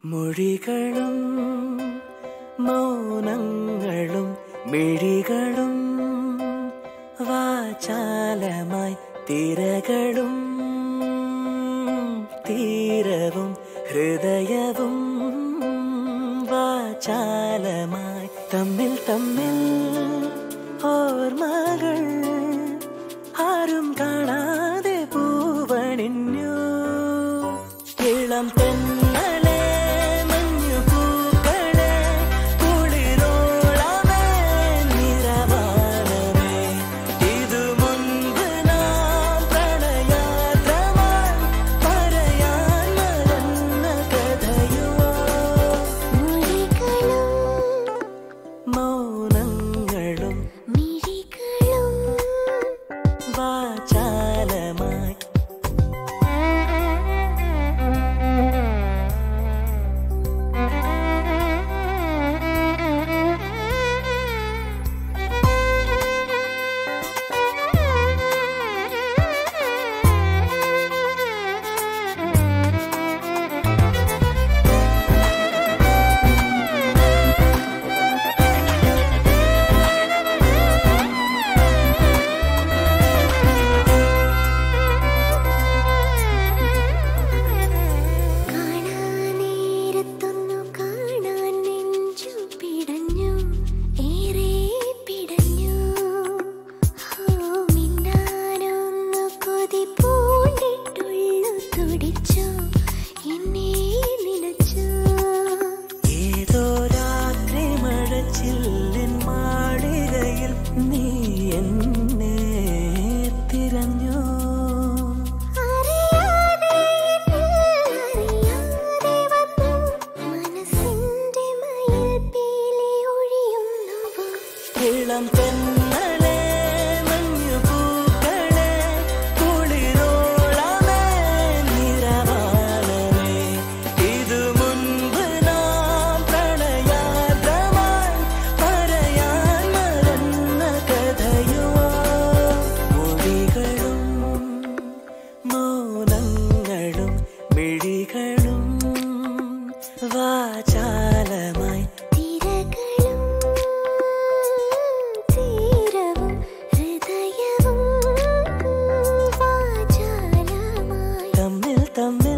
മൊഴികളും മൗനങ്ങളും മിഴികളും വാചാലമായി തിരകളും തീരവും ഹൃദയവും വാചാലമായി തമ്മിൽ തമ്മിൽ ഓർമ്മകൾ ആരും കാണാതെ പൂവണിഞ്ഞു ഇളം തെന്നലെ മഞ്ഞു പൂക്കളെ കുളിരോളമേ നിറവാനമേ ഇതു മുൻപ് നാം പ്രണയാത്രമായി പറയാൻ മറന്ന കഥയോ മൊഴികളും മൗനങ്ങളും മിഴികളും വാചാലമായി കാണാനേരത്തൊന്നു കാണാൻ നെഞ്ചു പിടഞ്ഞു ഏറെ പിടഞ്ഞു ഹോ മിണ്ടാനൊന്നു കൊതി പൂണ്ടിട്ടുള്ളു തുടിച്ചു എന്നെ നിലച്ചു ഏതോ രാത്രി മഴച്ചില്ലിൻ മാളികയിൽ നീ എന്നെ തിരഞ്ഞു അറിയാതെ അറിയാതെ വന്നു മനസ്സിന്റെ മയിൽ പീലി ഒഴിയുന്നുവോ ഇളം തെന്നലെ മഞ്ഞു പൂക്കളെ കുളിരോളമേ നിറവാനമേ ഇതു മുൻപ് നാം പ്രണയാർദ്രമായി പറയാൻ മറന്ന കഥയോ മൊഴികളും മൗനങ്ങളും മിഴികളും വാചാലമായി തിരകളും തീരവും ഹൃദയവും വാചാലമായി തമ്മിൽ തമ്മിൽ